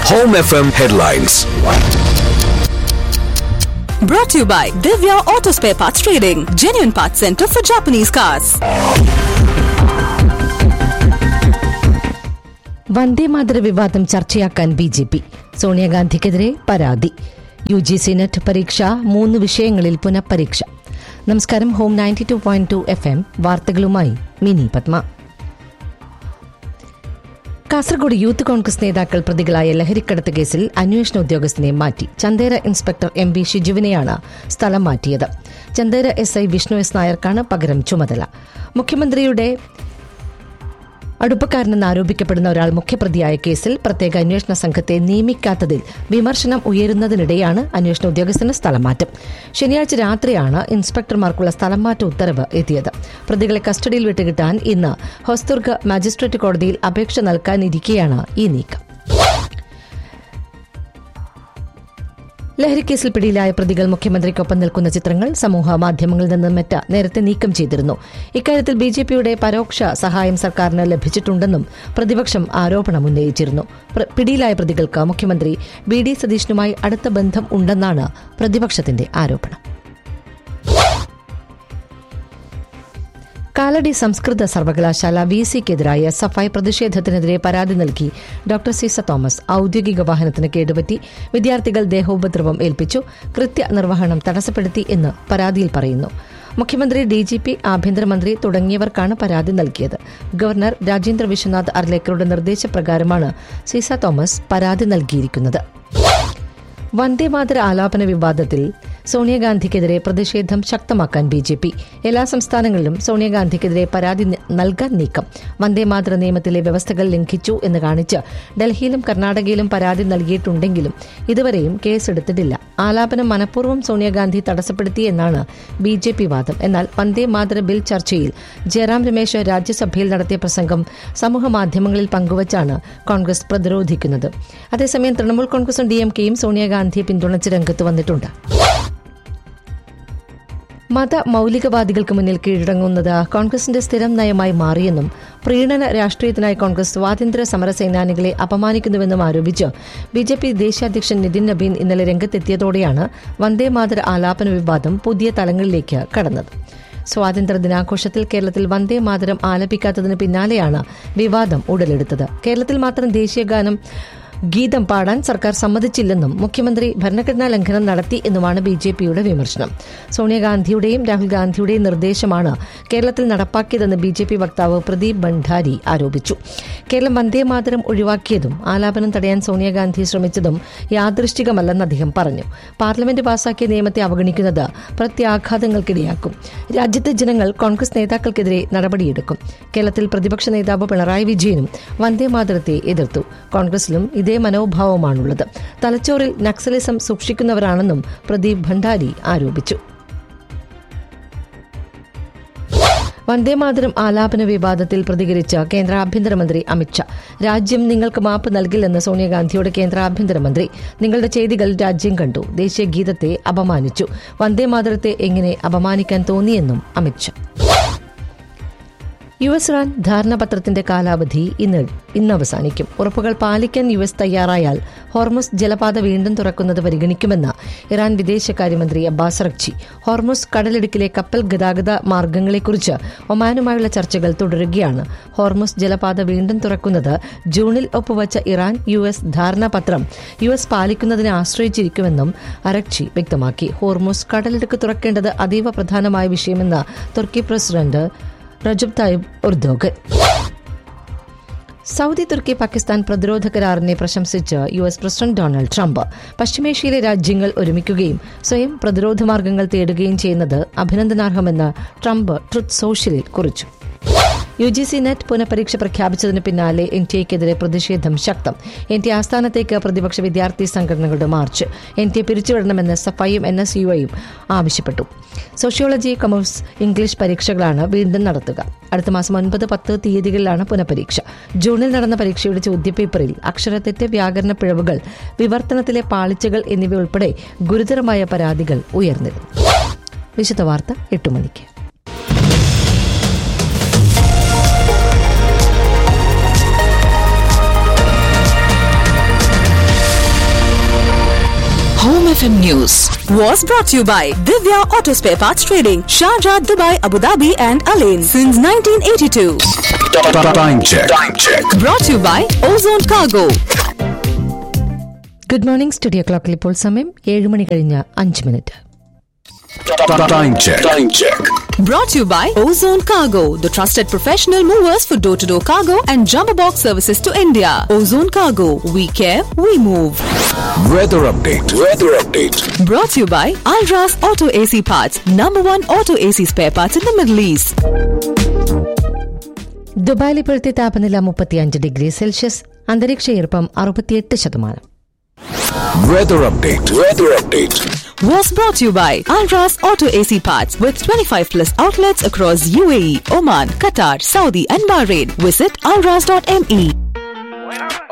Home FM headlines. Brought to you by Divya Auto Spare Parts Trading, genuine parts center for Japanese cars. വന്ദേമാതര വിവാദം ചർച്ചയാക്കാൻ B J P സോണിയാഗാന്ധിക്കെതിരെ പരാതി U G C net പരീക്ഷ മൂന്ന് വിഷയങ്ങളിൽ പുനഃപരീക്ഷ നമസ്കാരം home ninety two point two F M വാർത്തകളുമായി മിനി പത്മ കാസർഗോഡ് യൂത്ത് കോൺഗ്രസ് നേതാക്കൾ പ്രതികളായ ലഹരിക്കടത്ത് കേസിൽ അന്വേഷണ ഉദ്യോഗസ്ഥനെ മാറ്റി ചന്ദേര ഇൻസ്പെക്ടർ എം വി ഷിജുവിനെയാണ് സ്ഥലം മാറ്റിയത് Chandera S I Vishnu S നായർക്കാണ് പകരം ചുമതല മുഖ്യമന്ത്രിയുടെ അടുപ്പക്കാരനെന്ന് ആരോപിക്കപ്പെടുന്ന ഒരാൾ മുഖ്യപ്രതിയായ കേസിൽ പ്രത്യേക അന്വേഷണ സംഘത്തെ നിയമിക്കാത്തതിൽ വിമർശനം ഉയരുന്നതിനിടെയാണ് അന്വേഷണ ഉദ്യോഗസ്ഥന് സ്ഥലം മാറ്റം ശനിയാഴ്ച രാത്രിയാണ് ഇൻസ്പെക്ടർമാർക്കുള്ള സ്ഥലം മാറ്റ ഉത്തരവ് എത്തിയത് പ്രതികളെ കസ്റ്റഡിയിൽ വിട്ടുകിട്ടാൻ ഇന്ന് ഹൊസ്ദുർഗ് മജിസ്ട്രേറ്റ് കോടതിയിൽ അപേക്ഷ നൽകാനിരിക്കെയാണ് ഈ നീക്കം ലഹരിക്കേസിൽ പിടിയിലായ പ്രതികൾ മുഖ്യമന്ത്രിക്കൊപ്പം നിൽക്കുന്ന ചിത്രങ്ങൾ സമൂഹ മാധ്യമങ്ങളിൽ നിന്ന് മെറ്റ നേരത്തെ നീക്കം ചെയ്തിരുന്നു ഇക്കാര്യത്തിൽ ബി ജെ പിയുടെ പരോക്ഷ സഹായം സർക്കാരിന് ലഭിച്ചിട്ടുണ്ടെന്നും പ്രതിപക്ഷം ആരോപണം ഉന്നയിച്ചിരുന്നു പ്ര- പിടിയിലായ പ്രതികൾക്ക് മുഖ്യമന്ത്രി ബി ഡി സതീഷിനുമായി അടുത്ത ബന്ധം ഉണ്ടെന്നാണ് പ്രതിപക്ഷത്തിന്റെ ആരോപണം കാലടി സംസ്കൃത സർവകലാശാല വി സിക്കെതിരായ സഫായി പ്രതിഷേധത്തിനെതിരെ പരാതി നൽകി ഡോക്ടർ സീസ തോമസ് ഔദ്യോഗിക വാഹനത്തിന് കേടുപറ്റി വിദ്യാർത്ഥികൾ ദേഹോപദ്രവം ഏൽപ്പിച്ചു കൃത്യനിർവഹണം തടസ്സപ്പെടുത്തി എന്ന് പരാതിയിൽ പറയുന്നു മുഖ്യമന്ത്രി ഡി ജി പി ആഭ്യന്തരമന്ത്രി തുടങ്ങിയവർക്കാണ് പരാതി നൽകിയത് ഗവർണർ രാജേന്ദ്ര വിശ്വനാഥ് അർലേക്കറുടെ നിർദ്ദേശപ്രകാരമാണ് സീസ തോമസ് പരാതി നൽകിയിരിക്കുന്നത് വന്ദേമാതര ആലാപന വിവാദത്തിൽ സോണിയാഗാന്ധിക്കെതിരെ പ്രതിഷേധം ശക്തമാക്കാൻ ബി ജെ പി എല്ലാ സംസ്ഥാനങ്ങളിലും സോണിയാഗാന്ധിക്കെതിരെ പരാതി ന- നൽകാൻ നീക്കം വന്ദേമാതര നിയമത്തിലെ വ്യവസ്ഥകൾ ലംഘിച്ചു എന്ന് കാണിച്ച് ഡൽഹിയിലും കർണാടകയിലും പരാതി നൽകിയിട്ടുണ്ടെങ്കിലും ഇതുവരെയും കേസെടുത്തിട്ടില്ല ആലാപനം മനഃപൂർവ്വം സോണിയാഗാന്ധി തടസ്സപ്പെടുത്തി എന്നാണ് ബി ജെ പി വാദം എന്നാൽ വന്ദേമാതര ബിൽ ചർച്ചയിൽ ജയറാം രമേശ് രാജ്യസഭയിൽ നടത്തിയ പ്രസംഗം സമൂഹ മാധ്യമങ്ങളിൽ പങ്കുവച്ചാണ് കോൺഗ്രസ് പ്രതിരോധിക്കുന്നത് അതേസമയം തൃണമൂൽ കോൺഗ്രസും ഡി എം കെയും സോണിയാഗാന്ധിയെ പിന്തുണച്ച് രംഗത്ത് വന്നിട്ടുണ്ട് മത മൌലികവാദികൾക്ക് മുന്നിൽ കീഴടങ്ങുന്നത് കോൺഗ്രസിന്റെ സ്ഥിരം നയമായി മാറിയെന്നും പ്രീണന രാഷ്ട്രീയത്തിനായി കോൺഗ്രസ് സ്വാതന്ത്ര്യ സമര സേനാനികളെ അപമാനിക്കുന്നുവെന്നും ആരോപിച്ച് ബി ജെ പി ദേശീയാധ്യക്ഷൻ നിതിൻ നബീൻ ഇന്നലെ രംഗത്തെത്തിയതോടെയാണ് വന്ദേമാതര ആലാപന വിവാദം പുതിയ തലങ്ങളിലേക്ക് കടന്നത് സ്വാതന്ത്ര്യ ദിനാഘോഷത്തിൽ കേരളത്തിൽ വന്ദേ മാതരം ആലപിക്കാത്തതിന് പിന്നാലെയാണ് വിവാദം ഉടലെടുത്തത് കേരളത്തിൽ മാത്രം ദേശീയഗാനം ഗീതം പാടാൻ സർക്കാർ സമ്മതിച്ചില്ലെന്നും മുഖ്യമന്ത്രി ഭരണഘടനാ ലംഘനം നടത്തി എന്നുമാണ് ബി ജെ പിയുടെ വിമർശനം സോണിയാഗാന്ധിയുടെയും രാഹുൽ ഗാന്ധിയുടെയും നിർദ്ദേശമാണ് കേരളത്തിൽ നടപ്പാക്കിയതെന്ന് ബി ജെ പി വക്താവ് പ്രദീപ് ഭണ്ഡാരി ആരോപിച്ചു കേരളം വന്ദേമാതരം ഒഴിവാക്കിയതും ആലാപനം തടയാൻ സോണിയാഗാന്ധി ശ്രമിച്ചതും യാദൃശ്ചികമല്ലെന്ന് അദ്ദേഹം പറഞ്ഞു പാർലമെന്റ് പാസാക്കിയ നിയമത്തെ അവഗണിക്കുന്നത് പ്രത്യാഘാതങ്ങൾക്കിടയാക്കും രാജ്യത്തെ ജനങ്ങൾ കോൺഗ്രസ് നേതാക്കൾക്കെതിരെ നടപടിയെടുക്കും കേരളത്തിൽ പ്രതിപക്ഷ നേതാവ് പിണറായി വിജയനും വന്ദേമാതരത്തെ എതിർത്തു കോൺഗ്രസിലും ഇതേ മനോഭാവമാണുള്ളത് തലച്ചോറിൽ നക്സലിസം സൂക്ഷിക്കുന്നവരാണെന്നും പ്രദീപ് ഭണ്ഡാരി ആരോപിച്ചു വന്ദേമാതരം ആലാപന വിവാദത്തിൽ പ്രതികരിച്ച കേന്ദ്ര ആഭ്യന്തരമന്ത്രി അമിത്ഷാ രാജ്യം നിങ്ങൾക്ക് മാപ്പ് നൽകില്ലെന്ന് സോണിയാഗാന്ധിയോട് കേന്ദ്ര ആഭ്യന്തരമന്ത്രി നിങ്ങളുടെ ചെയ്തികൾ രാജ്യം കണ്ടു ദേശീയ ഗീതത്തെ അപമാനിച്ചു വന്ദേമാതരത്തെ എങ്ങനെ അപമാനിക്കാൻ തോന്നിയെന്നും അമിത്ഷാ യു എസ് ഇറാൻ ധാരണാപത്രത്തിന്റെ കാലാവധി ഇന്ന് ഇന്ന് അവസാനിക്കും ഉറപ്പുകൾ പാലിക്കാൻ യു എസ് തയ്യാറായാൽ ഹോർമുസ് ജലപാത വീണ്ടും തുറക്കുന്നത് പരിഗണിക്കുമെന്ന് ഇറാൻ വിദേശകാര്യമന്ത്രി അബ്ബാസ് റക്ചി ഹോർമുസ് കടലിടുക്കിലെ കപ്പൽ ഗതാഗത മാർഗങ്ങളെക്കുറിച്ച് ഒമാനുമായുള്ള ചർച്ചകൾ തുടരുകയാണ് ഹോർമുസ് ജലപാത വീണ്ടും തുറക്കുന്നത് ജൂണിൽ ഒപ്പുവച്ച ഇറാൻ യു എസ് ധാരണാപത്രം യു എസ് പാലിക്കുന്നതിനെ ആശ്രയിച്ചിരിക്കുമെന്നും അറക്ചി വ്യക്തമാക്കി ഹോർമുസ് കടലിടുക്ക് തുറക്കേണ്ടത് അതീവ പ്രധാനമായ വിഷയമെന്ന് തുർക്കി president Recep Tayyip Erdogan Saudi തുർക്കി പാകിസ്ഥാൻ പ്രതിരോധ കരാറിനെ പ്രശംസിച്ച് U S president Donald Trump പശ്ചിമേഷ്യയിലെ രാജ്യങ്ങൾ ഒരുമിക്കുകയും സ്വയം പ്രതിരോധ മാർഗങ്ങൾ തേടുകയും ചെയ്യുന്നത് അഭിനന്ദനാർഹമെന്ന് ട്രംപ് ട്രുത്ത് സോഷ്യലിൽ കുറിച്ചു യു ജി സി നെറ്റ് പുനഃപരീക്ഷ പ്രഖ്യാപിച്ചതിന് പിന്നാലെ എൻ ടി എക്കെതിരെ പ്രതിഷേധം ശക്തം എൻ ടി ആസ്ഥാനത്തേക്ക് പ്രതിപക്ഷ വിദ്യാർത്ഥി സംഘടനകളുടെ മാർച്ച് എൻ ടി എ പിരിച്ചുവിടണമെന്ന് സഫായും എൻ എസ് യുഐയും ആവശ്യപ്പെട്ടു സോഷ്യോളജി കൊമേഴ്സ് ഇംഗ്ലീഷ് പരീക്ഷകളാണ് വീണ്ടും നടത്തുക അടുത്ത മാസം ഒൻപത് പത്ത് തീയതികളിലാണ് പുനഃപരീക്ഷ ജൂണിൽ നടന്ന പരീക്ഷയുടെ ചോദ്യപേപ്പറിൽ അക്ഷരത്തെറ്റ് വ്യാകരണ പിഴവുകൾ വിവർത്തനത്തിലെ പാളിച്ചകൾ എന്നിവ ഉൾപ്പെടെ ഗുരുതരമായ പരാതികൾ ഉയർന്നിരുന്നു വിശദ വാർത്ത എട്ട് മണിക്ക് FM News was brought to you by Divya Auto Spare Parts Trading, Sharjah, Dubai, Abu Dhabi, and Alain since 1982. Time check. Time check. Brought to you by Ozone Cargo. Good morning studio ക്ലോക്കിൽ ഇപ്പോൾ സമയം ഏഴ് മണി കഴിഞ്ഞ അഞ്ച് minute Time check. Time check. Brought to you by Ozone Cargo, the trusted professional movers for door to door cargo and jumbo box services to India. Ozone Cargo, we care, we move. Weather update. Weather update. Brought to you by Alras Auto AC Parts, number one auto AC spare parts in the Middle East. ദുബായിൽ ഇപ്പോഴത്തെ താപനില മുപ്പത്തിയഞ്ച് degree Celsius അന്തരീക്ഷ ഈർപ്പം അറുപത്തിയെട്ട് ശതമാനം Weather update. Weather update. Was brought to you by Alras Auto AC Parts with 25 plus outlets across UAE, Oman, Qatar, Saudi, and Bahrain. Visit alras.me.